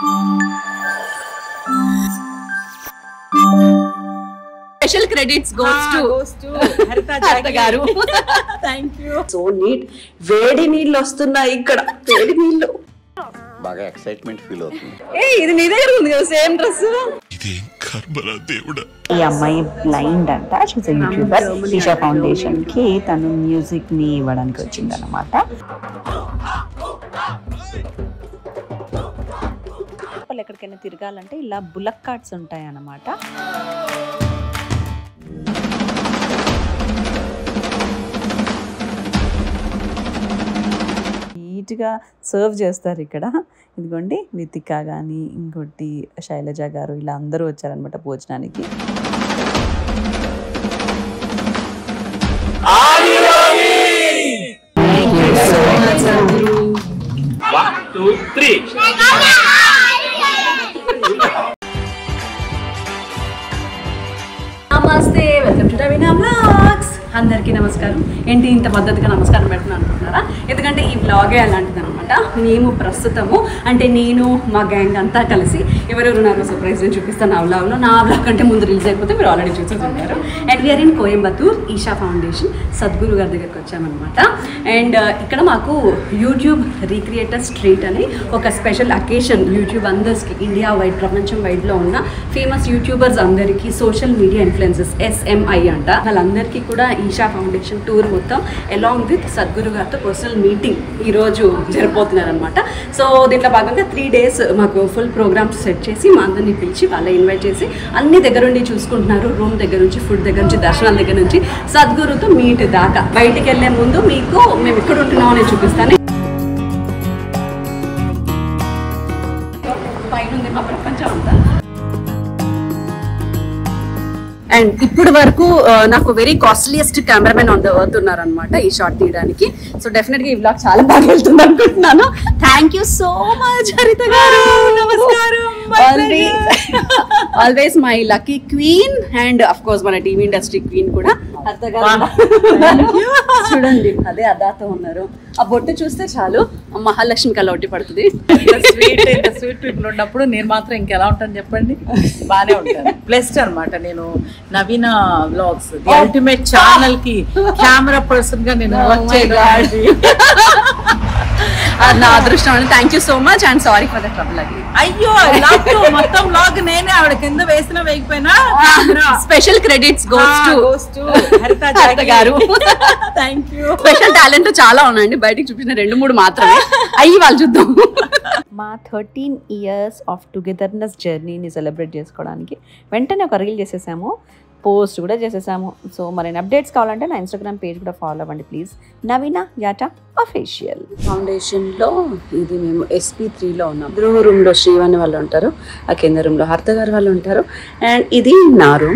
Special credits goes to goes to Harita హరిత గారు thank you so neat వేడి నీళ్ళు వస్తున్నాయి ఇక్కడ వేడి నీళ్ళు బాగా ఎక్సైట్మెంట్ ఫీల్ అవుతుంది ఏ ఇది నీ దగ్గర ఉంది కదా సేమ్ డ్రెస్ ఇదేం కర్మరా దేవుడా ఈ అమ్మాయి బ్లైండ్ అంట షీస్ యూట్యూబర్ ఈషా ఫౌండేషన్ కి తను మ్యూజిక్ ని ఇవ్వడానికి వచ్చింది అనమాట ఎక్కడికైనా తిరగాలంటే ఇలా బులక్ కార్డ్స్ ఉంటాయి అన్నమాట నీట్గా సర్వ్ చేస్తారు ఇక్కడ ఇదిగోండి నితిక కానీ ఇంకోటి శైలజ గారు ఇలా అందరూ వచ్చారనమాట భోజనానికి నమస్తే వెల్కమ్ టు రవీనా బ్లాగ్స్ అందరికీ నమస్కారం ఏంటి ఇంత పద్ధతిగా నమస్కారం పెడుతున్నాను అనుకుంటున్నారా ఎందుకంటే ఈ బ్లాగే అలాంటిది అనమాట మేము ప్రస్తుతము అంటే నేను మా గ్యాంగ్ అంతా కలిసి ఎవరెవరు ఉన్నారో సర్ప్రైజ్ నేను చూపిస్తాను నా బ్లాగ్లో నా బ్లాగ్ కంటే ముందు రిలీజ్ అయిపోతే మీరు ఆల్రెడీ చూసేసుంటారు and we are in Coimbatore Isha foundation Sadhguru గారి దగ్గరికి వచ్చామన్నమాట అండ్ ఇక్కడ మాకు యూట్యూబ్ రీక్రియేటర్ స్ట్రీట్ అని ఒక స్పెషల్ అకేషన్ యూట్యూబ్ అందరికీ ఇండియా వైడ్ ప్రపంచం వైడ్లో ఉన్న ఫేమస్ యూట్యూబర్స్ అందరికీ సోషల్ మీడియా ఇన్ఫ్లుయెన్సెస్ ఎస్ఎంఐ అంట వాళ్ళందరికీ కూడా ఈషా ఫౌండేషన్ టూర్ మొత్తం అలాంగ్ విత్ సద్గురు గారితో పర్సనల్ మీటింగ్ ఈరోజు జరగబోతున్నారు అనమాట సో దీంట్లో భాగంగా త్రీ డేస్ మాకు ఫుల్ ప్రోగ్రామ్స్ సెట్ చేసి మా అందరినీ పిలిచి వాళ్ళ ఇన్వైట్ చేసి అన్ని దగ్గరుండి చూసుకుంటున్నారు రూమ్ దగ్గర నుంచి ఫుడ్ దగ్గర నుంచి దర్శనాల దగ్గర నుంచి సద్గురుతో మీట్ దాకా బయటికి వెళ్ళే ముందు మీకు మేము ఎక్కడ ఉంటున్నామో నేను చూపిస్తాను పైన ఉంది మా ప్రపంచం అంతా అండ్ ఇప్పుడు వరకు ఆ, నాకు very costliest cameraman on the worth ఉన్నారనమాట ఈ షార్ట్ తీయడానికి సో డెఫినెట్ గా ఈ బ్లాగ్ చాలా బాగా వెళ్తుంది అనుకుంటున్నాను thank you so much Haritha గారు నమస్కారం always my lucky queen and of course మన టీవీ ఇండస్ట్రీ క్వీన్ కూడా హరిత గారు చూడండి అదే అదాతో ఉన్నారు ఆ బొట్టు చూస్తే చాలు మహాలక్ష్మి కల్లా ఒట్టి పడుతుంది స్వీట్ ఇంత స్వీట్ పీపుల్ ఉన్నప్పుడు నేను మాత్రం ఇంకెలా ఉంటాను చెప్పండి బానే ఉంటాను బ్లెస్డ్ అన్నమాట నేను Naveena vlogs the ultimate channel కి కెమెరా పర్సన్ గా నేను వర్క్ my God. చేయడం అది నా అదృష్టం అండి thank you so much and sorry for the trouble ugly అయ్యో లాక్ మొత్తం లాగ్ నేనే ఆవిడ కింద వేసిన వేయకపోయినా special credits goes to goes to హరిత హరిత గారు థ్యాంక్ యూ స్పెషల్ టాలెంట్ చాలా ఉన్నాయండి బయటికి చూపించిన రెండు మూడు మాత్రమే అయ్యి వాళ్ళు చూద్దాం మా థర్టీన్ ఇయర్స్ ఆఫ్ టుగెదర్నెస్ జర్నీని సెలబ్రేట్ చేసుకోవడానికి వెంటనే ఒక రీల్ చేసేసాము పోస్ట్ కూడా చేసేసాము సో మరిన్ని అప్డేట్స్ కావాలంటే నా ఇన్స్టాగ్రామ్ పేజ్ కూడా ఫాలో అవ్వండి please Naveena Yata official foundation లో ఇది మేము ఎస్పీ త్రీలో ఉన్నాం ధ్రువ రూమ్ లో శ్రీవాణి వాళ్ళు ఉంటారు ఆ కింద రూమ్ లో హర్త గారు వాళ్ళు ఉంటారు అండ్ ఇది నా రూమ్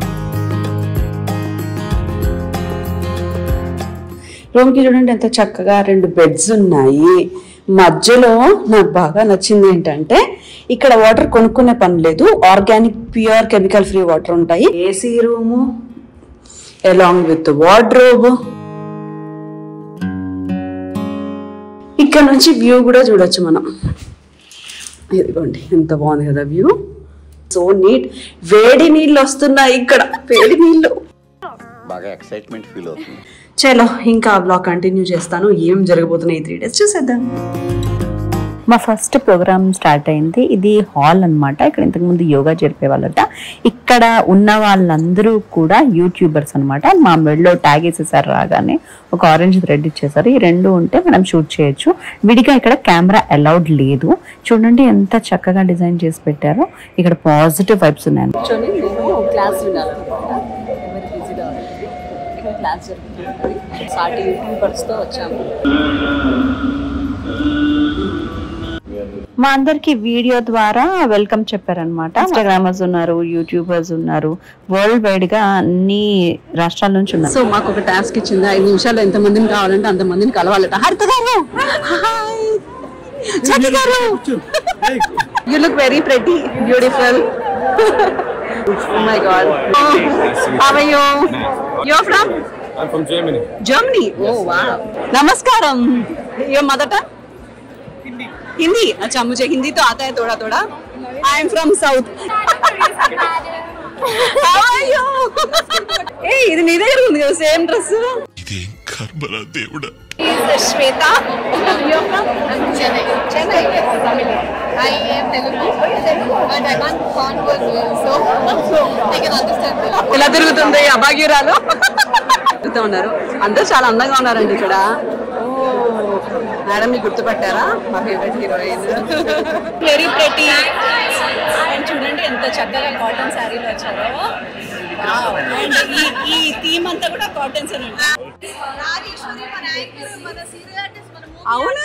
రూమ్ కి చూడండి ఎంత చక్కగా రెండు బెడ్స్ ఉన్నాయి మధ్యలో నాకు బాగా నచ్చింది ఏంటంటే ఇక్కడ వాటర్ కొనుక్కునే పని లేదు organic pure chemical free water ఉంటాయి AC room along with wardrobe ఇక్కడ నుంచి వ్యూ కూడా చూడొచ్చు మనం ఇదిగోండి ఎంత బాగుంది కదా వ్యూ సో నీట్ వేడి నీళ్ళు వస్తున్నాయి ఇక్కడ వేడి నీళ్ళు బాగా ఎక్సైట్మెంట్ ఫీల్ అవుతుంది చలో ఇంకా బ్లాగ్ కంటిన్యూ చేస్తాను ఏం జరగబోతున్నాయి త్రీ డేస్ చూసేద్దాం మా ఫస్ట్ ప్రోగ్రామ్ స్టార్ట్ అయింది ఇది హాల్ అన్నమాట ఇక్కడ ఇంతకుముందు యోగా జరిపేవాళ్ళట ఇక్కడ ఉన్న వాళ్ళందరూ కూడా యూట్యూబర్స్ అన్నమాట మా మెడలో ట్యాగ్ వేసేసారు రాగానే ఒక ఆరెంజ్ థ్రెడ్ ఇచ్చేసారు ఈ రెండు ఉంటే మనం షూట్ చేయొచ్చు విడిగా ఇక్కడ కెమెరా అలౌడ్ లేదు చూడండి ఎంత చక్కగా డిజైన్ చేసి పెట్టారో ఇక్కడ పాజిటివ్ వైబ్స్ ఉన్నాయి కూర్చొని మేము క్లాస్ వినాలన్నమాట ఎవరి బిజీగా ఉంటుంది ఇక్కడ క్లాస్ జరుగుతుంది సాటి యూట్యూబర్స్తో వచ్చాము మా అందరికి వీడియో ద్వారా వెల్కమ్ చెప్పారనమాట ఇన్స్టాగ్రామర్స్ ఉన్నారు యూట్యూబర్స్ ఉన్నారు వరల్డ్ వైడ్ గా అన్ని రాష్ట్రాల నుంచి ఉన్నారు సో మాకు ఒక టాస్క్ ఇచ్చింది ఐదు నిమిషాలు ఎంత మందిని కావాలంటే అంత మందిని కలవాలట హరిత గారు చకి గారు you look very pretty beautiful my god how are you you are from I'm from Germany. Germany oh wow నమస్కారం యువర్ మదర్ టంగ్ हिंदी अच्छा मुझे हिंदी तो आता है थोड़ा थोड़ा आई एम फ्रॉम साउथ ఏ ఇది నీ దగ్గర ఉంది కదా సేమ్ డ్రెస్ ఇదేం కర్మరా దేవుడా శ్వేత Chennai. Chennai. Family. I am Telugu, but I can't converse well, so I can understand Telugu. ఇలా తిరుగుతుంది అభాగ్యురాలు తిరుగుతూ ఉన్నారు అందరూ చాలా అందంగా ఉన్నారండి ఇక్కడ ఓ మేడం ని గుర్తుపట్టారా మా favourite heroine very pretty and చూడండి ఎంత చక్కగా కాటన్ శారీలో వచ్చారో అండ్ ఈ ఈ థీమ్ అంతా కూడా కాటన్స్ అండి అవునా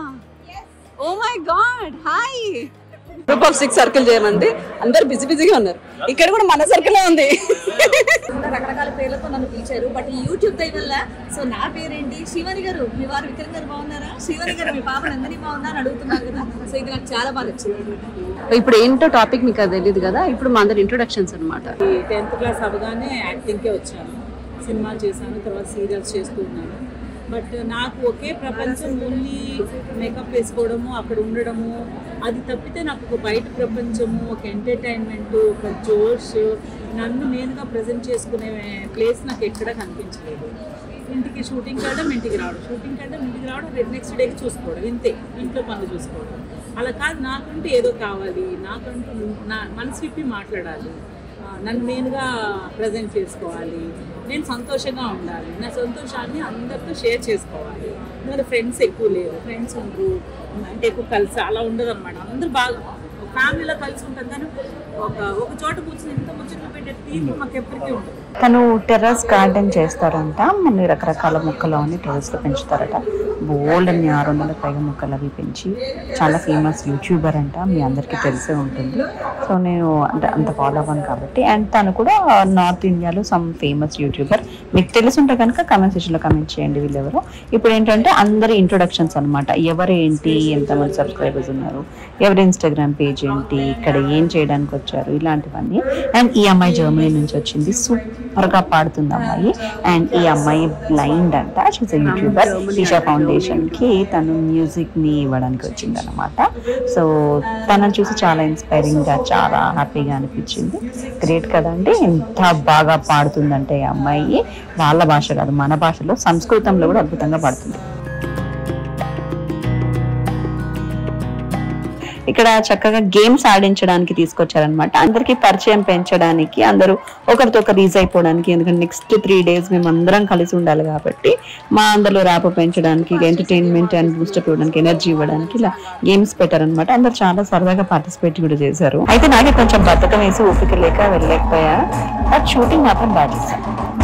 oh my god hi group of six circle చేయమంది అందరు బిజీ బిజీగా ఉన్నారు ఇక్కడ కూడా మన సర్కిల్ ఉంది రకరకాల పేర్లతో నన్ను పిలిచారు బట్ ఈ యూట్యూబ్ దయ వల్ల సో నా పేరేంటి శివని గారు మీ వారు విక్రమ్ గారు బాగున్నారా శివని గారు మీ పాప నందిని బాగుందా అని అడుగుతున్నారు కదా సో ఇది నాకు చాలా బాగా నచ్చింది ఇప్పుడు ఏంటో టాపిక్ మీకు అది తెలియదు కదా ఇప్పుడు మా అందరి ఇంట్రొడక్షన్స్ అనమాట టెన్త్ క్లాస్ అవగానే యాక్టింగ్కే వచ్చాను సినిమాలు చేశాను తర్వాత సీరియల్స్ చేస్తూ ఉన్నాను బట్ నాకు ఒకే ప్రపంచం ఓన్లీ మేకప్ వేసుకోవడము అక్కడ ఉండడము అది తప్పితే నాకు ఒక బయట ప్రపంచము ఒక ఎంటర్టైన్మెంట్ ఒక జోష్ నన్ను నేనుగా ప్రజెంట్ చేసుకునే ప్లేస్ నాకు ఎక్కడా కనిపించలేదు ఇంటికి షూటింగ్ వెళ్ళడం ఇంటికి రావడం షూటింగ్ వెళ్ళడం ఇంటికి రావడం నెక్స్ట్ డేకి చూసుకోవడం ఇంతే ఇంట్లో పనులు చూసుకోవడం అలా కాదు నాకంటూ ఏదో కావాలి నాకంటూ నా మనసు విప్పి మాట్లాడాలి ఆ, నన్ను నేనుగా ప్రజెంట్ చేసుకోవాలి నేను సంతోషంగా ఉండాలి నా సంతోషాన్ని అందరితో షేర్ చేసుకోవాలి ఎందుకంటే ఫ్రెండ్స్ ఎక్కువ లేరు ఫ్రెండ్స్ ఉండరు అంటే ఎక్కువ కలిసి అలా ఉండదు అనమాట అందరూ బాగా ఫ్యామిలీలో కలిసి ఉంటాం కానీ ఒక ఒక చోట కూర్చొని ఇంత ముచ్చట్లు పెట్టే తీర్పు మాకు ఎప్పటికీ ఉంటుంది తను టెర్రస్ గార్డెన్ చేస్తారంట మన రకరకాల మొక్కలు అన్ని టెర్రస్ లో పెంచుతారట బోల్డ్ అన్ని ఆరు వందల పైగా మొక్కలు అవి పెంచి చాలా ఫేమస్ యూట్యూబర్ అంట మీ అందరికీ తెలిసే ఉంటుంది సో నేను అంటే అంత ఫాలో అవ్వను కాబట్టి అండ్ తను కూడా నార్త్ ఇండియాలో సమ్ ఫేమస్ యూట్యూబర్ మీకు తెలుసుంటే కనుక కమెంట్ సెక్షన్ లో కమెంట్ చేయండి వీళ్ళెవరు ఇప్పుడు ఏంటంటే అందరి ఇంట్రొడక్షన్స్ అనమాట ఎవరు ఏంటి ఎంతమంది సబ్స్క్రైబర్స్ ఉన్నారు ఎవరి ఇన్స్టాగ్రామ్ పేజ్ ఏంటి ఇక్కడ ఏం చేయడానికి వచ్చారు ఇలాంటివన్నీ అండ్ ఈ అమ్మాయి జర్మనీ నుంచి వచ్చింది సూపర్ గా పాడుతుంది అమ్మాయి అండ్ ఈ అమ్మాయి బ్లైండ్ అంట షీస్ యూట్యూబర్ ఈషా ఫౌండేషన్ కి తను మ్యూజిక్ ని ఇవ్వడానికి వచ్చింది అనమాట సో తనని చూసి చాలా ఇన్స్పైరింగ్ గా చాలా హ్యాపీగా అనిపించింది గ్రేట్ కదండి ఎంత బాగా పాడుతుందంటే ఈ అమ్మాయి వాళ్ళ భాష కాదు మన భాషలో సంస్కృతంలో కూడా అద్భుతంగా పాడుతుంది ఇక్కడ చక్కగా గేమ్స్ ఆడించడానికి తీసుకొచ్చారనమాట అందరికి పరిచయం పెంచడానికి అందరూ ఒకరితో ఒకరు ఈజ్ అయిపోవడానికి ఎందుకంటే నెక్స్ట్ త్రీ డేస్ మేము అందరం కలిసి ఉండాలి కాబట్టి మా అందరిలో ర్యాప్ పెంచడానికి ఎంటర్టైన్మెంట్ అండ్ బూస్టప్ ఇవ్వడానికి ఎనర్జీ ఇవ్వడానికి ఇలా గేమ్స్ పెట్టారనమాట అందరు చాలా సరదాగా పార్టిసిపేట్ కూడా చేశారు అయితే నాకే కొంచెం బద్ధకం వేసి ఓపిక లేక వెళ్ళలేకపోయా బట్ షూటింగ్ మాత్రం బాగా చేశాను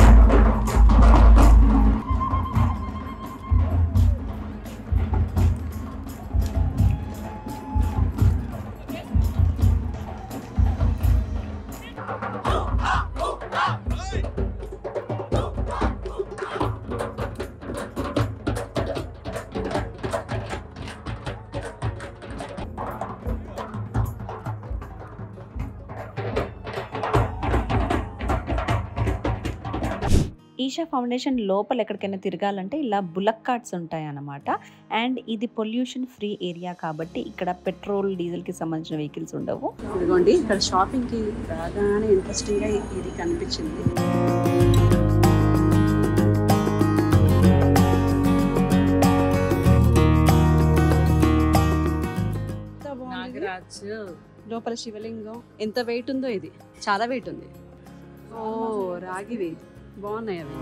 ఈషా ఫౌండేషన్ లోపల ఎక్కడికైనా తిరగాలంటే ఇలా బులక్ కార్డ్స్ ఉంటాయి అన్నమాట అండ్ ఇది పొల్యూషన్ ఫ్రీ ఏరియా కాబట్టి ఇక్కడ పెట్రోల్ డీజిల్ కి సంబంధించిన వెహికల్స్ ఉండవు ఇదిగోండి ఇక్కడ షాపింగ్ కి రాగానే ఇంట్రెస్టింగ్ గా ఇది కనిపించింది ఎంత బాగుంది ఇది. నాగరాజ్ లోపల శివలింగం ఎంత వెయిట్ ఉందో ఇది చాలా వెయిట్ ఉంది ఓ రాగివి బాగున్నాయి అవి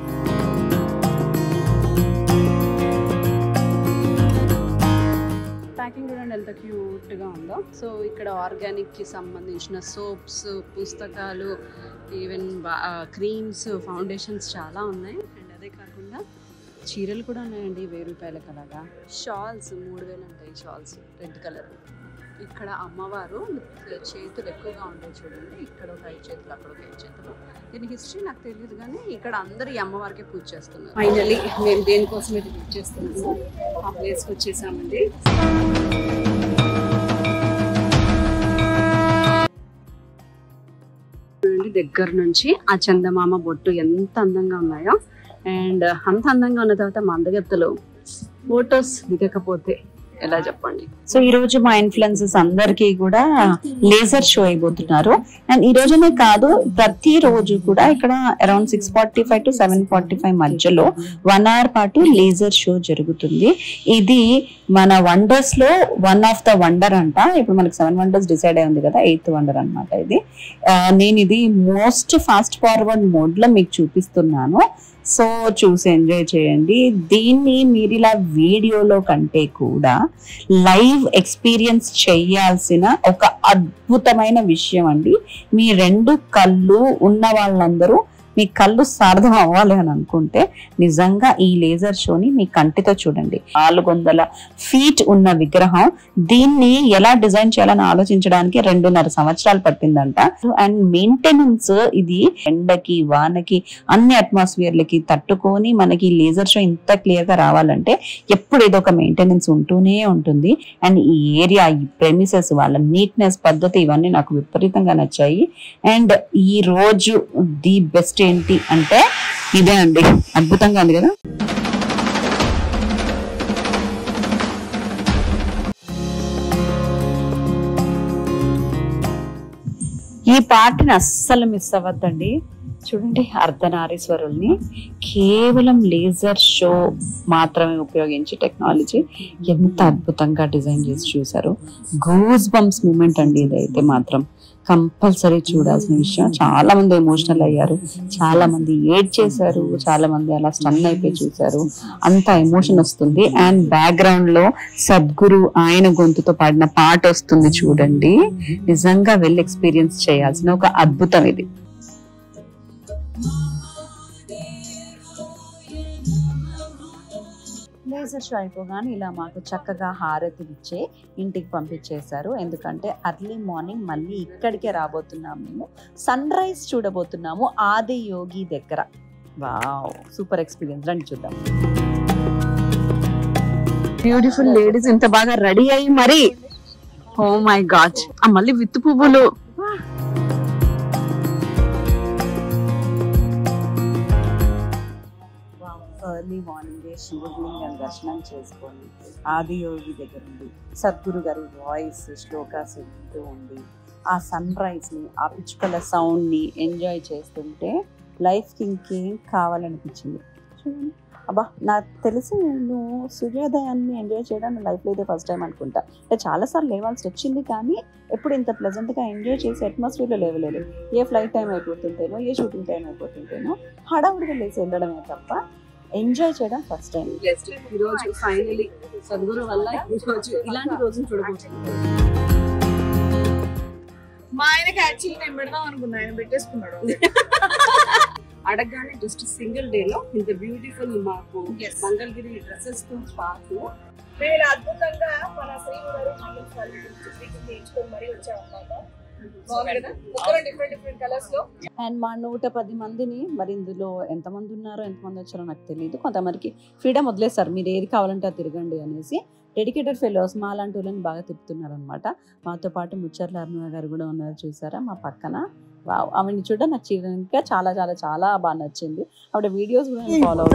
ప్యాకింగ్ చూడండి ఎంత క్యూట్ గా ఉందో సో ఇక్కడ ఆర్గానిక్ కి సంబంధించిన సోప్స్ పుస్తకాలు ఈవెన్ క్రీమ్స్ ఫౌండేషన్స్ చాలా ఉన్నాయి అండ్ అదే కాకుండా చీరలు కూడా ఉన్నాయండి వెయ్యి రూపాయలకు అలాగా షాల్స్ మూడు వేలు ఉంటాయి షాల్స్ రెడ్ కలర్ ఇక్కడ అమ్మవారు చేతులు ఎక్కువగా ఉంటాయి చూడండి ఇక్కడ ఒక ఐదు చేతులు అక్కడ ఒక ఐదు చేతులు దీని హిస్టరీ నాకు తెలియదు కానీ ఇక్కడ అందరు ఈ అమ్మవారికి పూజ చేస్తున్నారు ఫైనల్లీ మేము దేనికోసం ఇది పూజ చేస్తున్నాము ఆ ప్లేస్కి వచ్చేసామండి చూడండి దగ్గర నుంచి ఆ చందమామ బొట్టు ఎంత అందంగా ఉన్నాయో అండ్ అంత అందంగా ఉన్న తర్వాత మా అందగత్తలు ఫొటోస్ దిగకపోతే ఎలా చెప్పండి సో ఈ రోజు మా ఇన్ఫ్లుయెన్సెస్ అందరికీ కూడా లేజర్ షో అయిపోతున్నారు అండ్ ఈ రోజునే కాదు ప్రతి రోజు కూడా ఇక్కడ around six forty five to seven forty five మధ్యలో వన్ అవర్ పాటు లేజర్ షో జరుగుతుంది ఇది మన వండర్స్ లో వన్ ఆఫ్ ద వండర్ అంట ఇప్పుడు మనకి సెవెన్ వండర్స్ డిసైడ్ అయి ఉంది కదా ఎయిత్ వండర్ అన్నమాట ఇది ఆ, నేను ఇది మోస్ట్ ఫాస్ట్ ఫార్వర్డ్ మోడ్ లో మీకు చూపిస్తున్నాను సో చూసి ఎంజాయ్ చేయండి దీన్ని మీరు ఇలా వీడియోలో కంటే కూడా లైవ్ ఎక్స్పీరియన్స్ చేయాల్సిన ఒక అద్భుతమైన విషయం అండి మీ రెండు కళ్ళు ఉన్న వాళ్ళందరూ మీ కళ్ళు సార్థం అవ్వాలి అని అనుకుంటే నిజంగా ఈ లేజర్ షోని మీ కంటితో చూడండి నాలుగు వందల ఫీట్ ఉన్న విగ్రహం దీన్ని ఎలా డిజైన్ చేయాలని ఆలోచించడానికి రెండున్నర సంవత్సరాలు పట్టిందంట అండ్ మెయింటెనెన్స్ ఇది ఎండకి వానకి అన్ని అట్మాస్ఫియర్లకి తట్టుకొని మనకి లేజర్ షో ఇంత క్లియర్ గా రావాలంటే ఎప్పుడు ఏదో ఒక మెయింటెనెన్స్ ఉంటూనే ఉంటుంది అండ్ ఈ ఏరియా ఈ ప్రెమిసెస్ వాళ్ళ నీట్నెస్ పద్ధతి ఇవన్నీ నాకు విపరీతంగా నచ్చాయి అండ్ ఈ రోజు ది బెస్ట్ ఏంటి అంటే ఇదే అండి అద్భుతంగా ఉంది కదా ఈ పాటని అస్సలు మిస్ అవ్వద్దండి చూడండి అర్ధనారీశ్వరుల్ని కేవలం లేజర్ షో మాత్రమే ఉపయోగించి టెక్నాలజీ ఎంత అద్భుతంగా డిజైన్ చేసి చూసారు గూస్ బంప్స్ మూమెంట్ అండి ఇదైతే మాత్రం కంపల్సరీ చూడాల్సిన విషయం చాలా మంది ఎమోషనల్ అయ్యారు చాలా మంది ఏడ్ చేశారు చాలా మంది అలా స్టన్ అయిపోయి చూశారు అంత ఎమోషన్ వస్తుంది అండ్ బ్యాక్గ్రౌండ్ లో సద్గురు ఆయన గొంతుతో పాడిన పాట వస్తుంది చూడండి నిజంగా వెళ్ళి ఎక్స్పీరియన్స్ చేయాల్సిన ఒక అద్భుతం ఇది లేజర్ షో అయిపోగానే ఇలా మాకు చక్కగా హారతి ఇచ్చే ఇంటికి పంపించేశారు ఎందుకంటే అర్లీ మార్నింగ్ మళ్ళీ ఇక్కడికే రాబోతున్నాం మేము సన్ రైజ్ చూడబోతున్నాము ఆది యోగి దగ్గర వావ్ సూపర్ ఎక్స్పీరియన్స్ రండి చూద్దాం బ్యూటిఫుల్ లేడీస్ ఇంత బాగా రెడీ అయ్యి మరి ఓ మై గాడ్ ఆ మళ్ళీ విత్తు పువ్వులు ఎర్లీ మార్నింగ్ శివలింగం దర్శనం చేసుకొని ఆదియోగి దగ్గర ఉండి సద్గురు గారి వాయిస్ శ్లోకాస్ వింటూ ఉండి ఆ సన్ రైజ్ని ఆ పిచ్చుకల సౌండ్ని ఎంజాయ్ చేస్తుంటే లైఫ్కి ఇంకేం కావాలనిపించింది చూడండి అబ్బా నాకు తెలిసి నేను సూర్యోదయాన్ని ఎంజాయ్ చేయడం నా లైఫ్లో ఇదే ఫస్ట్ టైం అనుకుంటా అంటే చాలాసార్లు లేవాల్సి వచ్చింది కానీ ఎప్పుడు ఇంత ప్లెజెంట్గా ఎంజాయ్ చేసే అట్మాస్ఫియర్లో లేవలేదు ఏ ఫ్లైట్ టైం అయిపోతుంటేనో ఏ షూటింగ్ టైం అయిపోతుంటేనో హడావుడిగా లేచి వెళ్ళడమే తప్ప ఎంజాయ్ చేయడం ఫస్ట్ టైం ఈ రోజు ఫైనలీ సద్గురు వల్ల ఈ రోజు ఇలాంటి రోజును చూడబోతున్నాం మా ఆయనకి యాక్చువల్లీ నేను పెడదాం అనుకున్నా ఆయన పెట్టేసుకున్నాడు అడగగానే జస్ట్ సింగిల్ డే లో ఇంత బ్యూటిఫుల్ మాకు మంగళగిరి డ్రెస్సెస్ తో పాటు నేను అద్భుతంగా మన శ్రీవారు చేయించుకొని మరీ వచ్చామన్నమాట బాగుంది కదా ముగ్గురు డిఫరెంట్ డిఫరెంట్ కలర్స్ లో అండ్ మా నూట పది మందిని మరి ఇందులో ఎంతమంది ఉన్నారో ఎంతమంది వచ్చారో నాకు తెలియదు కొంతమందికి ఫ్రీడమ్ వదిలేస్తారు మీరు ఏది కావాలంటే అది తిరగండి అనేసి డెడికేటెడ్ ఫెలోస్ మా లాంటి వాళ్ళని బాగా తిప్పుతున్నారు అనమాట మాతో పాటు ముచ్చర్ల అరుణ గారు కూడా ఉన్నారు చూసారా మా పక్కన వావ్ ఆమెని చూడ నాకు ఇంకా చాలా చాలా చాలా బాగా నచ్చింది ఆవిడ వీడియోస్ కూడా నేను ఫాలో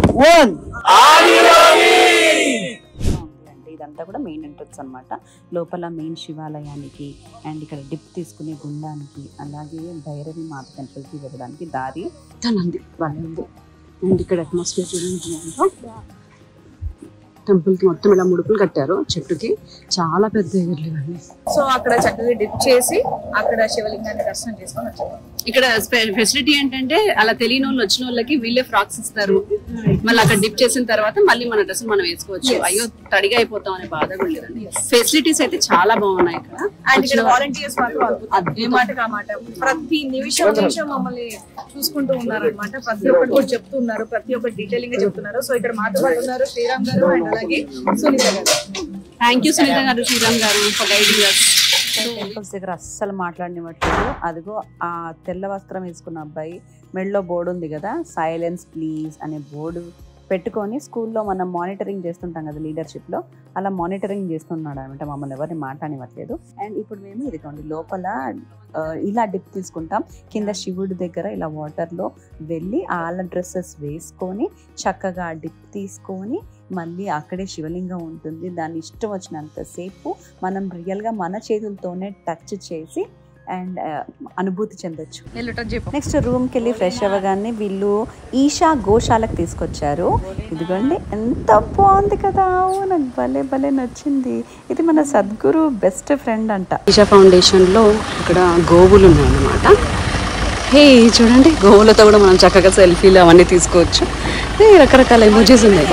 అంటే ఇదంతా కూడా మెయిన్ ఎంట్రన్స్ అన్నమాట లోపల మెయిన్ శివాలయానికి అండ్ ఇక్కడ డిప్ తీసుకునే గుండానికి అలాగే భైరవి మాత టెంపుల్కి వెళ్ళడానికి దారి తనంది వాళ్ళే ఉంది అండ్ ఇక్కడ అట్మాస్ఫియర్ చూడండి టెంపుల్ కి మొత్తం ఇలా ముడుపులు కట్టారు చెట్టుకి చాలా పెద్ద ఎగర్లు ఇవన్నీ సో అక్కడ చక్కగా డిప్ చేసి అక్కడ శివలింగాన్ని దర్శనం చేసుకొని వచ్చాము ఇక్కడ ఫెసిలిటీ ఏంటంటే అలా తెలియని వాళ్ళు వచ్చిన వాళ్ళకి వీళ్ళే ఫ్రాక్స్ ఇస్తారు మళ్ళీ అక్కడ డిప్ చేసిన తర్వాత మళ్ళీ మన డ్రెస్ మనం వేసుకోవచ్చు అయ్యో తడిగా అయిపోతాం అనే బాధ కూడా లేదండి ఫెసిలిటీస్ అయితే చాలా బాగున్నాయి ఇక్కడ అండ్ ఇక్కడ వాలంటీర్స్ మాత్రం అద్భుతం. ఏ మాటకి ఆ మాట ప్రతి నిమిషం నిమిషం మమ్మల్ని చూసుకుంటూ ఉన్నారు అనమాట ప్రతి ఒక్కటి కూడా చెప్తూ ఉన్నారు ప్రతి ఒక్కటి డీటెయిలింగ్ గా చెప్తున్నారు సో ఇక్కడ మాతో పాటు ఉన్నారు శ్రీరామ్ గారు అండ్ అలాగే సునీత గారు థ్యాంక్ యూ సునీత గారు శ్రీరామ్ గారు ఫర్ గైడింగ్ అస్ టెంపుల్స్ దగ్గర అస్సలు మాట్లాడినట్లేదు అదిగో ఆ తెల్ల వస్త్రం వేసుకున్న అబ్బాయి మెడలో బోర్డు ఉంది కదా సైలెన్స్ ప్లీజ్ అనే బోర్డు పెట్టుకొని స్కూల్లో మనం మానిటరింగ్ చేస్తుంటాం కదా లీడర్షిప్లో అలా మానిటరింగ్ చేస్తున్నాడు అనమాట మమ్మల్ని ఎవరిని మాట్లాడనివ్వట్లేదు అండ్ ఇప్పుడు మేము ఇదిగోండి లోపల ఆ, ఇలా డిప్ తీసుకుంటాం కింద శివుడి దగ్గర ఇలా వాటర్లో వెళ్ళి ఆల డ్రెస్సెస్ వేసుకొని చక్కగా డిప్ తీసుకొని మళ్ళీ అక్కడే శివలింగం ఉంటుంది దాన్ని ఇష్టం వచ్చినంతసేపు మనం రియల్గా మన చేతులతోనే టచ్ చేసి అండ్ అనుభూతి చెందొచ్చు నెక్స్ట్ రూమ్కి వెళ్ళి ఫ్రెష్ అవ్వగానే వీళ్ళు ఈషా గోశాలకు తీసుకొచ్చారు ఇదిగోండి ఎంత బాగుంది కదా ఓ, నాకు భలే భలే నచ్చింది ఇది మన సద్గురు బెస్ట్ ఫ్రెండ్ అంట ఈషా ఫౌండేషన్లో ఇక్కడ గోవులు ఉన్నాయన్నమాట హే చూడండి గోవులతో కూడా మనం చక్కగా సెల్ఫీలు అవన్నీ తీసుకోవచ్చు ఏ, రకరకాల ఎమోజీస్ ఉన్నాయి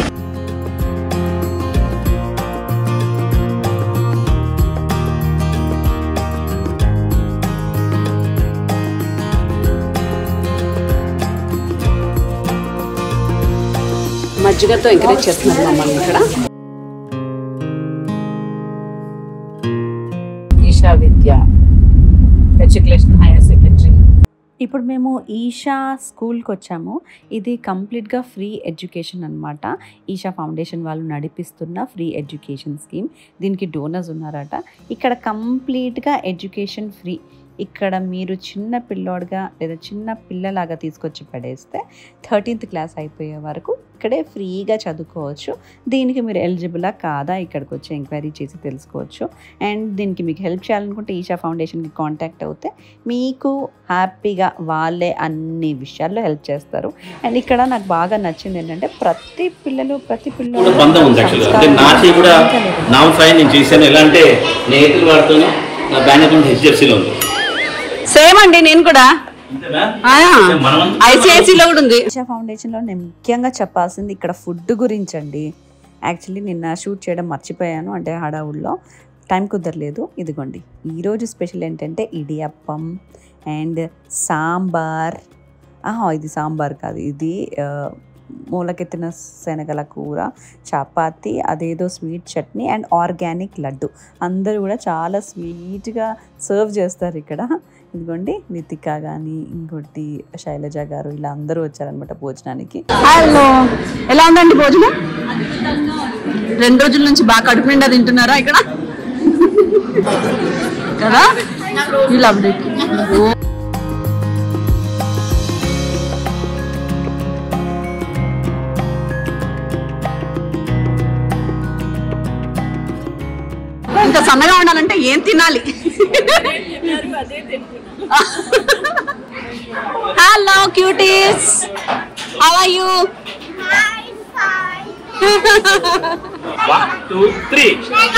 మజ్జిగతో ఎంకరేజ్ చేస్తున్నారు మమ్మల్ని ఇక్కడ Isha Vidya matriculation higher secondary ఇప్పుడు మేము ఈషా స్కూల్కి వచ్చాము ఇది కంప్లీట్గా ఫ్రీ ఎడ్యుకేషన్ అనమాట ఈషా ఫౌండేషన్ వాళ్ళు నడిపిస్తున్న ఫ్రీ ఎడ్యుకేషన్ స్కీమ్ దీనికి డోనర్స్ ఉన్నారట ఇక్కడ కంప్లీట్గా ఎడ్యుకేషన్ ఫ్రీ ఇక్కడ మీరు చిన్న పిల్లోడుగా లేదా చిన్న పిల్లలాగా తీసుకొచ్చి పడేస్తే థర్టీన్త్ క్లాస్ అయిపోయే వరకు ఇక్కడే ఫ్రీగా చదువుకోవచ్చు దీనికి మీరు ఎలిజిబులా కాదా ఇక్కడికి వచ్చి ఎంక్వైరీ చేసి తెలుసుకోవచ్చు అండ్ దీనికి మీకు హెల్ప్ చేయాలనుకుంటే ఈషా ఫౌండేషన్కి కాంటాక్ట్ అవుతే మీకు హ్యాపీగా వాళ్ళే అన్ని విషయాల్లో హెల్ప్ చేస్తారు అండ్ ఇక్కడ నాకు బాగా నచ్చింది ఏంటంటే ప్రతి పిల్లలు ప్రతి కూడా పిల్లలు బంధం ఉంది యాక్చువల్గా అంటే నా చేయి కూడా నా ఫైన్ నేను చేశాను ఎలా అంటే నేను ఎయిర్టెల్ వాడుతాను నా బ్యాంక్ అకౌంట్ హెచ్డిఎఫ్సిలో ఉంది సేమ్ అండి నేను కూడా అంతేనా ఆ, మనమంతా ఐసిఐసిలో కూడా ఉంది ఈషా ఫౌండేషన్లో నేను ముఖ్యంగా చెప్పాల్సింది ఇక్కడ ఫుడ్ గురించి అండి యాక్చువల్లీ నిన్న షూట్ చేయడం మర్చిపోయాను అంటే హడావుల్లో టైం కుదరలేదు ఇదిగోండి ఈరోజు స్పెషల్ ఏంటంటే ఇడియప్పం అండ్ సాంబార్ ఆహా ఇది సాంబార్ కాదు ఇది ఆ, మూలకెత్తిన శనగల కూర చపాతి అదేదో sweet chutney and organic laddu అందరూ కూడా చాలా స్వీట్గా సర్వ్ చేస్తారు ఇక్కడ ఇదిగోండి నితిక కానీ ఇంకోటి శైలజ గారు ఇలా అందరూ వచ్చారనమాట భోజనానికి హలో ఎలా ఉందండి భోజనం రెండు రోజుల నుంచి బాగా కడుపు నిండా తింటున్నారా ఇక్కడ కదా యూ లవ్ ఇట్ ఇంకా సన్నగా ఉండాలంటే ఏం తినాలి hello cuties how are you one two three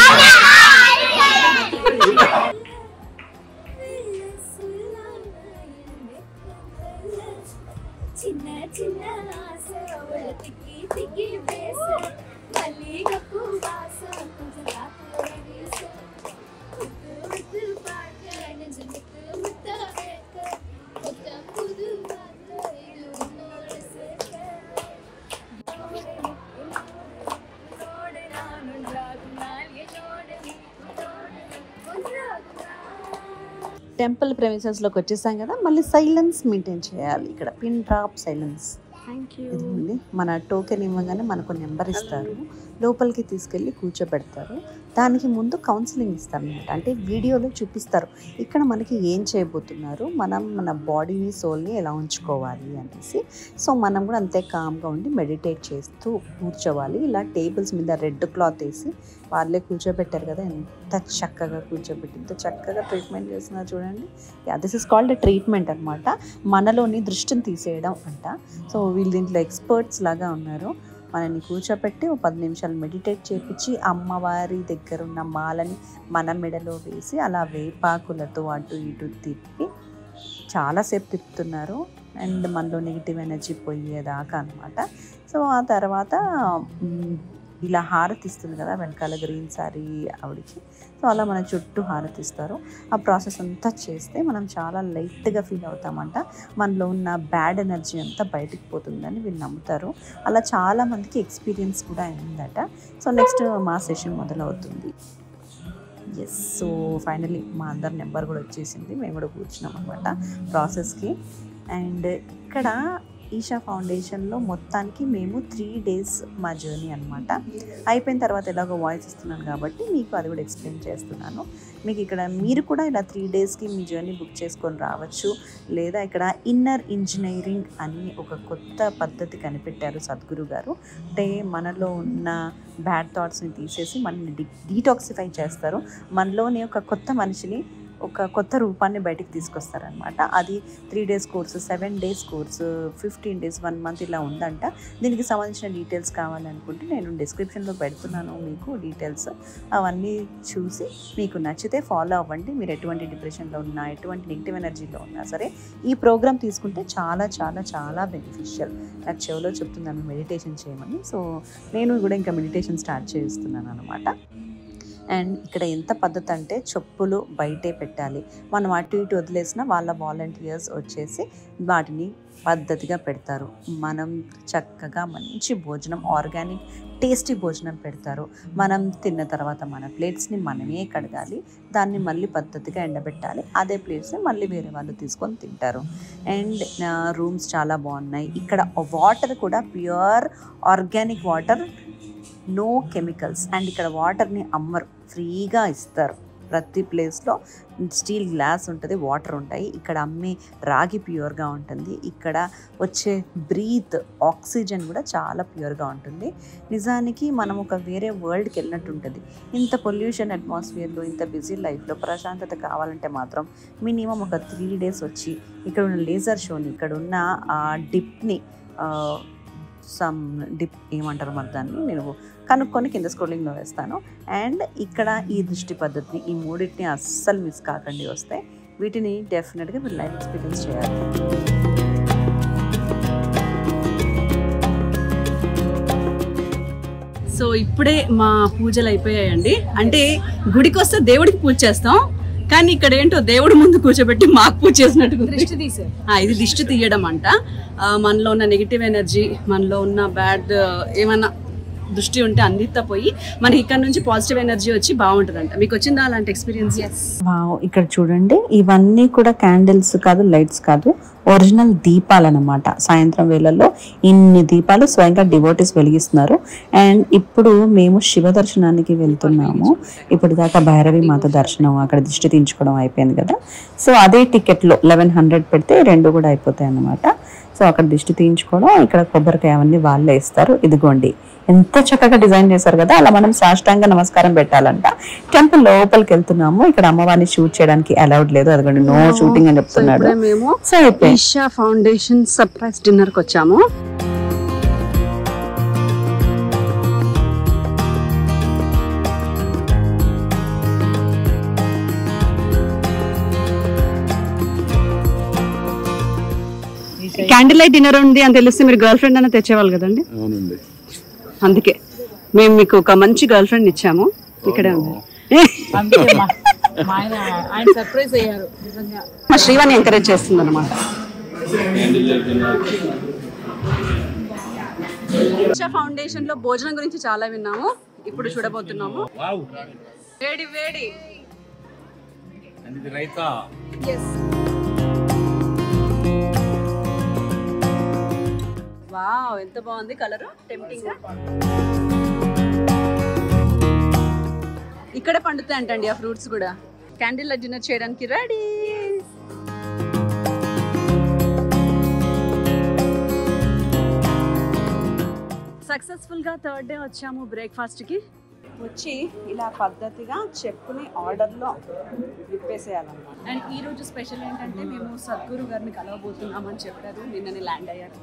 చిన్న చిన్న ఆశ ఒలతికి తిగి వేస మల్లిగప్పు వాస కొంచెం రాకవేస ముద్దు ముద్దు పాట నిజముద్దు ముద్ద వేక కొత్త పుదు పాట ఇల్లు నోరసేక నోడే నాను రాగు నాల్గే నోడే నోడే కొంద్రాగురా టెంపుల్ ప్రెమిసెస్లోకి వచ్చేసాం కదా మళ్ళీ సైలెన్స్ మెయింటైన్ చేయాలి ఇక్కడ పిన్ డ్రాప్ సైలెన్స్ ఇదిగోండి మన టోకెన్ ఇవ్వగానే మనకు నెంబర్ ఇస్తారు లోపలికి తీసుకెళ్ళి కూర్చోబెడతారు దానికి ముందు కౌన్సిలింగ్ ఇస్తారు అనమాట అంటే వీడియోలో చూపిస్తారు ఇక్కడ మనకి ఏం చేయబోతున్నారు మనం మన బాడీని సోల్ని ఎలా ఉంచుకోవాలి అనేసి సో మనం కూడా అంతే కామ్గా ఉండి మెడిటేట్ చేస్తూ కూర్చోవాలి ఇలా టేబుల్స్ మీద రెడ్ క్లాత్ వేసి వాళ్ళే కూర్చోబెట్టారు కదా ఎంత చక్కగా కూర్చోబెట్టి ఎంత చక్కగా ట్రీట్మెంట్ చేస్తున్నారు చూడండి దిస్ ఇస్ కాల్డ్ ట్రీట్మెంట్ అనమాట మనలోని దృష్టిని తీసేయడం అంట సో వీళ్ళు దీంట్లో ఎక్స్పర్ట్స్ లాగా ఉన్నారు మనల్ని కూర్చోపెట్టి ఒక పది నిమిషాలు మెడిటేట్ చేపించి అమ్మవారి దగ్గర ఉన్న మాలని మన మెడలో వేసి అలా వేపాకులతో అటు ఇటు తిప్పి చాలాసేపు తిప్పుతున్నారు అండ్ మనలో నెగిటివ్ ఎనర్జీ పోయేదాకా అనమాట సో ఆ తర్వాత మ్, ఇలా హారతి ఇస్తుంది కదా వెనకాల గ్రీన్ సారీ ఆవిడకి సో అలా మన చుట్టూ హారతి ఇస్తారు ఆ ప్రాసెస్ అంతా చేస్తే మనం చాలా లైట్గా ఫీల్ అవుతామంట మనలో ఉన్న బ్యాడ్ ఎనర్జీ అంతా బయటికి పోతుందని వీళ్ళు నమ్ముతారు అలా చాలా మందికి ఎక్స్పీరియన్స్ కూడా అయిందట సో నెక్స్ట్ మా సెషన్ మొదలవుతుంది ఎస్ సో ఫైనలీ మా అందరి నెంబర్ కూడా వచ్చేసింది మేము కూడా కూర్చున్నాం అనమాట ప్రాసెస్కి అండ్ ఇక్కడ ఈషా ఫౌండేషన్లో మొత్తానికి మేము త్రీ డేస్ మా జర్నీ అనమాట అయిపోయిన తర్వాత ఎలాగో వాయిస్ ఇస్తున్నాను కాబట్టి మీకు అది కూడా ఎక్స్ప్లెయిన్ చేస్తున్నాను మీకు ఇక్కడ మీరు కూడా ఇలా త్రీ డేస్కి మీ జర్నీ బుక్ చేసుకొని రావచ్చు లేదా ఇక్కడ ఇన్నర్ ఇంజనీరింగ్ అని ఒక కొత్త పద్ధతి కనిపెట్టారు సద్గురు గారు అంటే మనలో ఉన్న బ్యాడ్ థాట్స్ని తీసేసి మనల్ని డి డీటాక్సిఫై చేస్తారు మనలోని ఒక కొత్త మనిషిని ఒక కొత్త రూపాన్ని బయటికి తీసుకొస్తారనమాట అది three days course seven days course fifteen days one month ఇలా ఉందంట దీనికి సంబంధించిన డీటెయిల్స్ కావాలనుకుంటే నేను డిస్క్రిప్షన్లో పెడుతున్నాను మీకు డీటెయిల్స్ అవన్నీ చూసి మీకు నచ్చితే ఫాలో అవ్వండి మీరు ఎటువంటి డిప్రెషన్లో ఉన్నా ఎటువంటి నెగిటివ్ ఎనర్జీలో ఉన్నా సరే ఈ ప్రోగ్రామ్ తీసుకుంటే చాలా చాలా చాలా బెనిఫిషియల్ నాకు చెవిలో చెప్తున్నాను మెడిటేషన్ చేయమని సో నేను కూడా ఇంకా మెడిటేషన్ స్టార్ట్ చేస్తున్నాను అనమాట అండ్ ఇక్కడ ఎంత పద్ధతి అంటే చెప్పులు బయటే పెట్టాలి మనం అటు ఇటు వదిలేసిన వాళ్ళ వాలంటీర్స్ వచ్చేసి వాటిని పద్ధతిగా పెడతారు మనం చక్కగా మంచి భోజనం ఆర్గానిక్ టేస్టీ భోజనం పెడతారు మనం తిన్న తర్వాత మన ప్లేట్స్ని మనమే కడగాలి దాన్ని మళ్ళీ పద్ధతిగా ఎండబెట్టాలి అదే ప్లేట్స్ని మళ్ళీ వేరే వాళ్ళు తీసుకొని తింటారు అండ్ రూమ్స్ చాలా బాగున్నాయి ఇక్కడ వాటర్ కూడా pure organic water no chemicals and ఇక్కడ వాటర్ని అమ్మరు ఫ్రీగా ఇస్తారు ప్రతి ప్లేస్లో స్టీల్ గ్లాస్ ఉంటుంది వాటర్ ఉంటాయి ఇక్కడ అమ్మే రాగి ప్యూర్గా ఉంటుంది ఇక్కడ వచ్చే బ్రీత్ ఆక్సిజన్ కూడా చాలా ప్యూర్గా ఉంటుంది నిజానికి మనం ఒక వేరే వరల్డ్కి వెళ్ళినట్టు ఉంటుంది ఇంత పొల్యూషన్ అట్మాస్ఫియర్లో ఇంత బిజీ లైఫ్లో ప్రశాంతత కావాలంటే మాత్రం మినిమం ఒక త్రీ డేస్ వచ్చి ఇక్కడ ఉన్న లేజర్ షోని ఇక్కడ ఉన్న ఆ డిప్ని సమ్ డిప్ ఏమంటారు మరి దాన్ని నేను కనుక్కొని కింద స్క్రోలింగ్లో వేస్తాను అండ్ ఇక్కడ ఈ దృష్టి పద్ధతిని ఈ మూడింటిని అస్సలు మిస్ కాకండి వస్తే వీటిని డెఫినెట్గా మీరు లైఫ్ ఎక్స్పీరియన్స్ చేయాలి సో ఇప్పుడే మా పూజలు అయిపోయాయండి అంటే గుడికి వస్తే దేవుడికి పూజ చేస్తాం కానీ ఇక్కడ ఏంటో దేవుడి ముందు కూర్చోబెట్టి మాకు పూజ చేసినట్టు దృష్టి తీసారు ఇది దిష్టి తీయడం అంట ఆ, మనలో ఉన్న నెగిటివ్ ఎనర్జీ మనలో ఉన్న బ్యాడ్ ఏమన్నా దృష్టి ఉంటే అందితా పోయి మనకి ఇక్కడ నుంచి పాజిటివ్ ఎనర్జీ వచ్చి బాగుంటుందంట మీకు వచ్చిందా అలాంటి ఎక్స్పీరియన్స్ వావ్ ఇక్కడ చూడండి ఇవన్నీ కూడా క్యాండిల్స్ కాదు లైట్స్ కాదు ఒరిజినల్ దీపాలు అనమాట సాయంత్రం వేళల్లో ఇన్ని దీపాలు స్వయంగా డివోటీస్ వెలిగిస్తున్నారు అండ్ ఇప్పుడు మేము శివ దర్శనానికి వెళ్తున్నాము ఇప్పుడు దాకా భైరవి మాత దర్శనం అక్కడ దిష్టి తీయించుకోవడం అయిపోయింది కదా సో అదే టికెట్లో లెవెన్ హండ్రెడ్ పెడితే రెండు కూడా అయిపోతాయి అన్నమాట సో అక్కడ దిష్టి తీయించుకోవడం ఇక్కడ కొబ్బరికాయ అవన్నీ వాళ్ళే ఇస్తారు ఇదిగోండి ఎంత చక్కగా డిజైన్ చేశారు కదా అలా మనం సాష్టాంగ నమస్కారం పెట్టాలంట టెంపుల్ లోపలికి వెళ్తున్నాము ఇక్కడ అమ్మవారిని షూట్ చేయడానికి అలౌడ్ లేదు అదిగోండి నో షూటింగ్ అని చెప్తున్నాడు ఇప్పుడే మేము సో అయిపోయింది ఈషా ఫౌండేషన్ సర్ప్రైజ్ డిన్నర్ కి వచ్చాము క్యాండిల్ లైట్ డిన్నర్ ఉంది అని తెలిస్తే మీరు గర్ల్ ఫ్రెండ్ అని తెచ్చేవాళ్ళు కదండి అవునండి అందుకే మేము మీకు ఒక మంచి గర్ల్ ఫ్రెండ్ ఇచ్చాము ఇక్కడే ఉంది అందుకే మా మా ఆయన ఆయన సర్ప్రైజ్ అయ్యారు నిజంగా మా శ్రీవాణి ఎంకరేజ్ చేస్తుంది అనమాట ఫౌండేషన్ లో భోజనం గురించి చాలా విన్నాము ఇప్పుడు చూడబోతున్నాము వేడి వేడి వావ్ ఎంత బాగుంది కలర్ టెంప్టింగ్ ఇక్కడే పండుతాయి అంటండి ఆ ఫ్రూట్స్ కూడా క్యాండిల్ డిన్నర్ చేయడానికి రెడీ సక్సెస్ఫుల్ గా థర్డ్ డే వచ్చాము బ్రేక్ఫాస్ట్ కి వచ్చి ఇలా పద్ధతిగా చెప్పుని ఆర్డర్లో విప్పేసేయాలన్నమాట అండ్ ఈ రోజు స్పెషల్ ఏంటంటే మేము సద్గురు గారిని కలవబోతున్నామని చెప్పారు నిన్ననే ల్యాండ్ అయ్యారు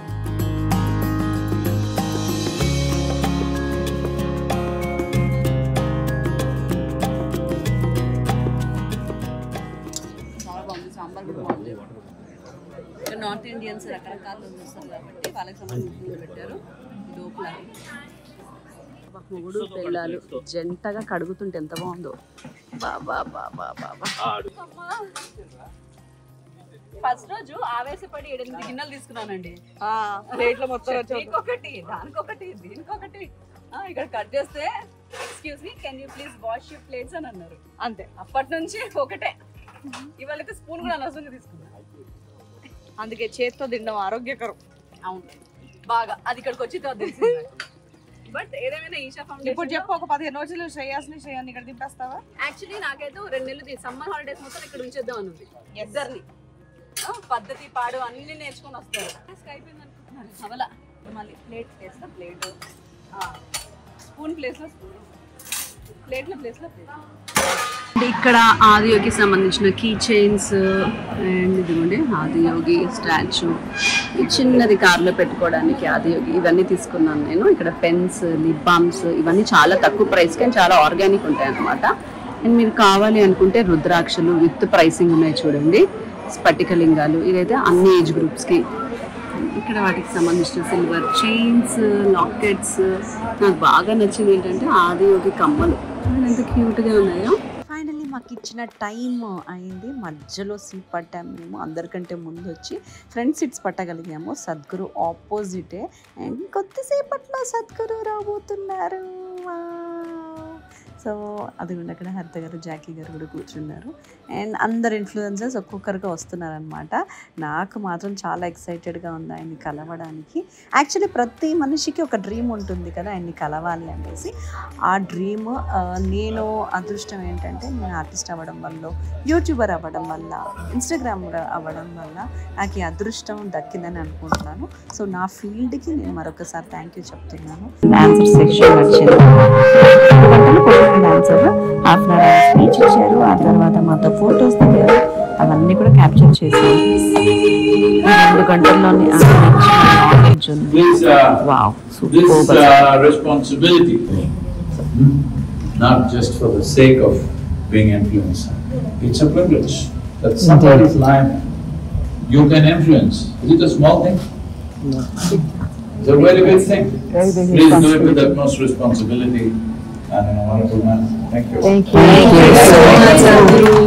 చాలా బాగుంది సాంబార్ కూడా బాగుంది ఇక్కడ నార్త్ ఇండియన్స్ రకరకాలు వస్తారు కాబట్టి వాళ్ళకి సంబంధించి పెట్టారు డోక్లా మొగుడు పెళ్ళాలు జంటగా కడుగుతుంటే ఎంత బాగుందో బాబా బాబా బాబా ఫస్ట్ రోజు ఆవేశపడి ఎనిమిది గిన్నెలు తీసుకున్నానండి ప్లేట్లో మొత్తం ఒకటి దానికొకటి దీనికొకటి ఆ, ఇక్కడ కట్ చేస్తే excuse me can you please wash you plates అని అన్నారు అంతే అప్పటి నుంచి ఒకటే ఇవాళకి స్పూన్ కూడా అనవసరంగా తీసుకున్నా అందుకే చేత్తో తినడం ఆరోగ్యకరం అవును బాగా అది ఇక్కడికి వచ్చి తెలిసింది బట్ ఏదేమైనా ఈషా ఇప్పుడు ఫౌండేషన్ చెప్పు ఒక పదిహేను రోజులు శ్రేయాస్ని శ్రేయాన్ని ఇక్కడ దింపేస్తావా యాక్చువల్లీ నాకైతే రెండు నెలలు సమ్మర్ హాలిడేస్ మొత్తం ఇక్కడ ఉంచేద్దాం అని ఉంది ఇద్దరిని ఆ, పద్ధతి పాడు అన్ని నేర్చుకొని వస్తారు అయిపోయింది అనుకుంటున్నాను అవలా మళ్ళీ ప్లేట్ వేస్తా ప్లేట్ స్పూన్ ప్లేస్లో స్పూన్ ప్లేట్ల ప్లేస్లో ప్లేట్ ఇక్కడ ఆదియోగి సంబంధించిన కీ చైన్స్ అండ్ ఇదిగోండి ఆదియోగి స్టాచ్యూ ఈ చిన్నది కార్లో పెట్టుకోవడానికి ఆదియోగి ఇవన్నీ తీసుకున్నాను నేను ఇక్కడ పెన్స్ లిప్ బామ్స్ ఇవన్నీ చాలా తక్కువ ప్రైస్కి అండ్ చాలా ఆర్గానిక్ ఉంటాయి అన్నమాట అండ్ మీరు కావాలి అనుకుంటే రుద్రాక్షలు విత్ ప్రైసింగ్ ఉన్నాయి చూడండి స్ఫటికలింగాలు ఇదైతే అన్ని ఏజ్ గ్రూప్స్కి ఇక్కడ వాటికి సంబంధించిన సిల్వర్ చైన్స్ లాకెట్స్ నాకు బాగా నచ్చింది ఏంటంటే ఆదియోగి కమ్మలు చూడండి ఎంత క్యూట్గా ఉన్నాయో ఫైనల్లీ మాకు ఇచ్చిన టైం అయింది మధ్యలో సీట్ పట్టాం మేము అందరికంటే ముందు వచ్చి ఫ్రంట్ సీట్స్ పట్టగలిగాము సద్గురు ఆపోజిటే అండ్ కొద్దిసేపట్లో సద్గురు రాబోతున్నారు సో అది కూడా అక్కడ హరిత గారు జాకీ గారు కూడా కూర్చున్నారు అండ్ అందరు ఇన్ఫ్లుయెన్సర్స్ ఒక్కొక్కరుగా వస్తున్నారనమాట నాకు మాత్రం చాలా ఎక్సైటెడ్గా ఉంది ఆయన్ని కలవడానికి యాక్చువల్లీ ప్రతి మనిషికి ఒక డ్రీమ్ ఉంటుంది కదా ఆయన్ని కలవాలి అనేసి ఆ డ్రీమ్ నేను అదృష్టం ఏంటంటే నేను ఆర్టిస్ట్ అవ్వడం వల్ల యూట్యూబర్ అవ్వడం వల్ల ఇన్స్టాగ్రామ్ అవ్వడం వల్ల నాకు ఈ అదృష్టం దక్కిందని అనుకుంటున్నాను సో నా ఫీల్డ్కి నేను మరొకసారి థ్యాంక్ యూ చెప్తున్నాను డాన్సర్ సెక్షన్ వచ్చింది గంటలు కొట్టిన dancer half an hour speech ఇచ్చారు ఆ తర్వాత మాతో ఫొటోస్ దిగారు అవన్నీ కూడా క్యాప్చర్ చేశారు ఈ రెండు గంటల్లోనే నాలెడ్జ్ ఉంది This, uh, wow this super uh, responsibility, hmm, not just for the sake of being influencer. It's a privilege that somebody's life you can influence. Is it a small thing? It's a very big thing. Very big Please do it with responsibility. utmost responsibility and in a wonderful manner. Thank you. Thank you. Thank you so much, Sadhguru.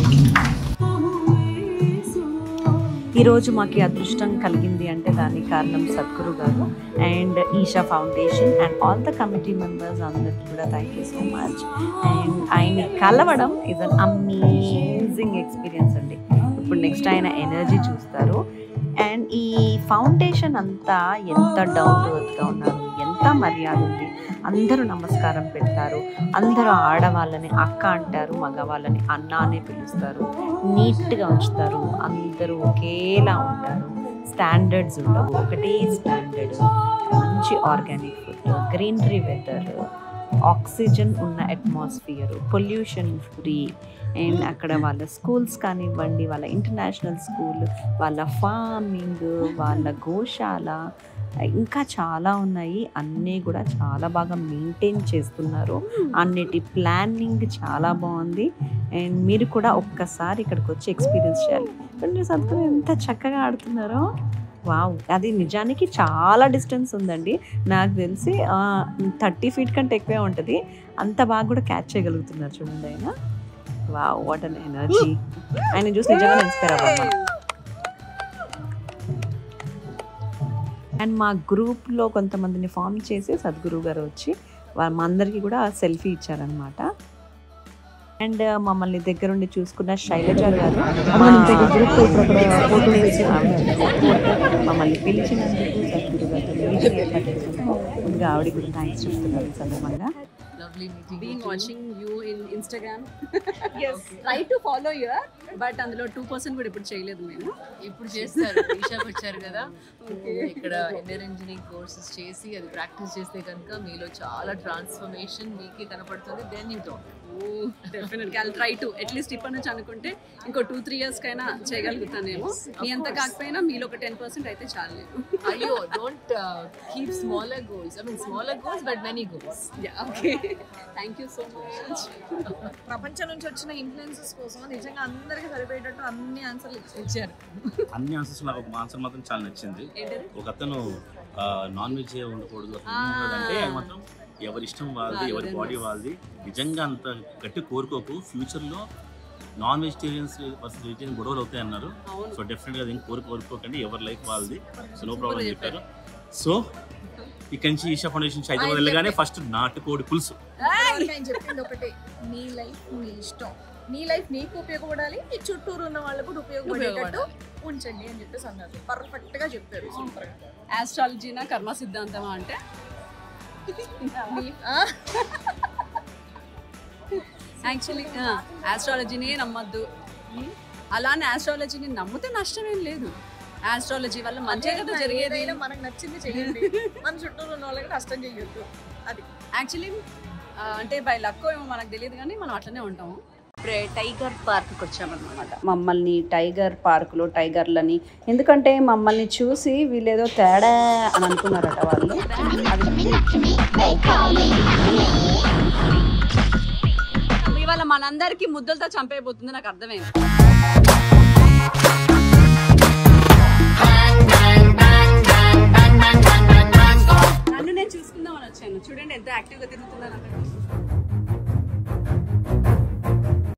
ఈరోజు మాకు ఈ అదృష్టం కలిగింది అంటే దానికి కారణం Sadhguru garu and Isha foundation and all the committee members అందరికీ కూడా thank you so much and ఆయన కలవడం ఇస్ అన్ అమేజింగ్ ఎక్స్పీరియన్స్ అండి ఇప్పుడు నెక్స్ట్ ఆయన ఎనర్జీ చూస్తారు అండ్ ఈ ఫౌండేషన్ అంతా ఎంత డౌన్ టు ఎర్త్గా ఉన్నారు ఎంత మర్యాద ఉంది అందరూ నమస్కారం పెడతారు అందరూ ఆడవాళ్ళని అక్క అంటారు మగవాళ్ళని అన్న అనే పిలుస్తారు నీట్గా ఉంచుతారు అందరూ ఒకేలా ఉంటారు స్టాండర్డ్స్ ఉండవు ఒకటే స్టాండర్డ్ మంచి organic food greenery weather oxygen ఉన్న అట్మాస్ఫియర్ పొల్యూషన్ ఫ్రీ అండ్ అక్కడ వాళ్ళ స్కూల్స్ కానివ్వండి వాళ్ళ ఇంటర్నేషనల్ స్కూల్ వాళ్ళ ఫార్మింగ్ వాళ్ళ గోశాల ఇంకా చాలా ఉన్నాయి అన్నీ కూడా చాలా బాగా మెయింటైన్ చేస్తున్నారు అన్నిటి ప్లానింగ్ చాలా బాగుంది అండ్ మీరు కూడా ఒక్కసారి ఇక్కడికి వచ్చి ఎక్స్పీరియన్స్ చేయాలి కొన్ని సత్తులు ఎంత చక్కగా ఆడుతున్నారో వావ్ అది నిజానికి చాలా డిస్టెన్స్ ఉందండి నాకు తెలిసి థర్టీ ఫీట్ కంటే ఎక్కువే ఉంటుంది అంత బాగా కూడా క్యాచ్ చేయగలుగుతున్నారు చూడండి ఆయన వావ్ వాట్ అన్ ఎనర్జీ ఆయన చూసి నిజంగా ఇన్స్పైర్ అవ్వాలి అండ్ మా గ్రూప్లో కొంతమందిని ఫామ్ చేసి సద్గురు గారు వచ్చి వాళ్ళ మా అందరికీ కూడా సెల్ఫీ ఇచ్చారనమాట అండ్ మమ్మల్ని దగ్గరుండి చూసుకున్న శైలజ గారు మా గ్రూప్ ఫోటో వేసి మమ్మల్ని పిలిచినందుకు సద్గురు గారు మీటింగ్ ఏర్పాటు చేసినందుకు ముందుగా ఆవిడ కూడా థ్యాంక్స్ చెప్తున్నాను ఈ సందర్భంగా Lovely meeting been you too. Watching you in Instagram try to follow your but అందులో టూ పర్సెంట్ కూడా ఇప్పుడు చేయలేదు మేము ఇప్పుడు చేస్తారు ఈషాకి వచ్చారు కదా ఇక్కడ ఎన్ఆర్ ఇంజనీరింగ్ కోర్సెస్ చేసి అది ప్రాక్టీస్ చేస్తే కనుక మీలో చాలా ట్రాన్స్ఫర్మేషన్ మీకే కనపడుతుంది దెన్ యూ టాక్ డెఫినెట్గా ఐ ట్రై టు అట్లీస్ట్ ఇప్పటి నుంచి అనుకుంటే ఇంకో టూ త్రీ ఇయర్స్ కైనా చేయగలుగుతానేమో మీ అంత కాకపోయినా మీలో ఒక టెన్ పర్సెంట్ అయితే చాలు అయ్యో don't keep smaller goals I mean smaller goals but many goals okay thank you so much ప్రపంచం నుంచి వచ్చిన ఇన్ఫ్లుయెన్సెస్ కోసం నిజంగా అందరికీ సరిపోయేటట్టు అన్ని ఆన్సర్లు ఇచ్చారు అన్ని ఆన్సర్స్ నాకు ఒక ఆన్సర్ మాత్రం చాలా నచ్చింది ఏంటది? ఒక అతను నాన్ వెజ్ ఉండకూడదు అసలు ఉండకూడదు అంటే అది మాత్రం ఎవరి ఇష్టం వాళ్ళది ఎవరి బాడీ వాళ్ళది నిజంగా అంత గట్టి కోరుకోకు ఫ్యూచర్లో నాన్ వెజిటేరియన్స్ వర్సెస్ వెజిటేరియన్ గొడవలు అవుతాయి అన్నారు అవును. సో డెఫినెట్గా అది కోరు కోరుకోకండి ఎవరి లైఫ్ వాళ్ళది సో నో ప్రాబ్లం చెప్పారు సో ఇక్కడి నుంచి ఈషా ఫౌండేషన్ హైదరాబాద్ వెళ్ళగానే ఫస్ట్ నాటుకోడి పులుసు ఆయన చెప్పింది ఒకటే నీ లైఫ్ నీ ఇష్టం నీ లైఫ్ నీకు ఉపయోగపడాలి నీ చుట్టూరు ఉన్న వాళ్ళకు కూడా ఉపయోగపడేటట్టు ఉంచండి అని చెప్పేసి అన్నారు పర్ఫెక్ట్ గా చెప్పారు సూపర్ గా ఆస్ట్రాలజీనా కర్మ సిద్ధాంతమా అంటే యాక్చువల్లీ ఆస్ట్రాలజీని నమ్మద్దు అలానే ఆస్ట్రాలజీని నమ్మితే నష్టం ఏం లేదు ఆస్ట్రాలజీ వల్ల మంచిగా కదా జరిగేది ఏదైనా మనకు నచ్చింది చేయండి మన చుట్టూ ఉన్న వాళ్ళకి నష్టం చేయొద్దు అది యాక్చువల్లీ అంటే బై లక్కో ఏమో మనకు తెలియదు కానీ మనం అట్లనే ఉంటాము ఇప్పుడే టైగర్ పార్క్కి వచ్చామన్నమాట మమ్మల్ని టైగర్ పార్కులో టైగర్లని ఎందుకంటే మమ్మల్ని చూసి వీళ్ళేదో తేడా అని అనుకున్నారట వాళ్ళు ఇవాళ మనందరికీ ముద్దలతో చంపేయబోతుంది నాకు అర్థమైంది నన్ను నేను చూసుకుందామని వచ్చాను చూడండి ఎంత యాక్టివ్గా తిరుగుతున్నాను అక్కడ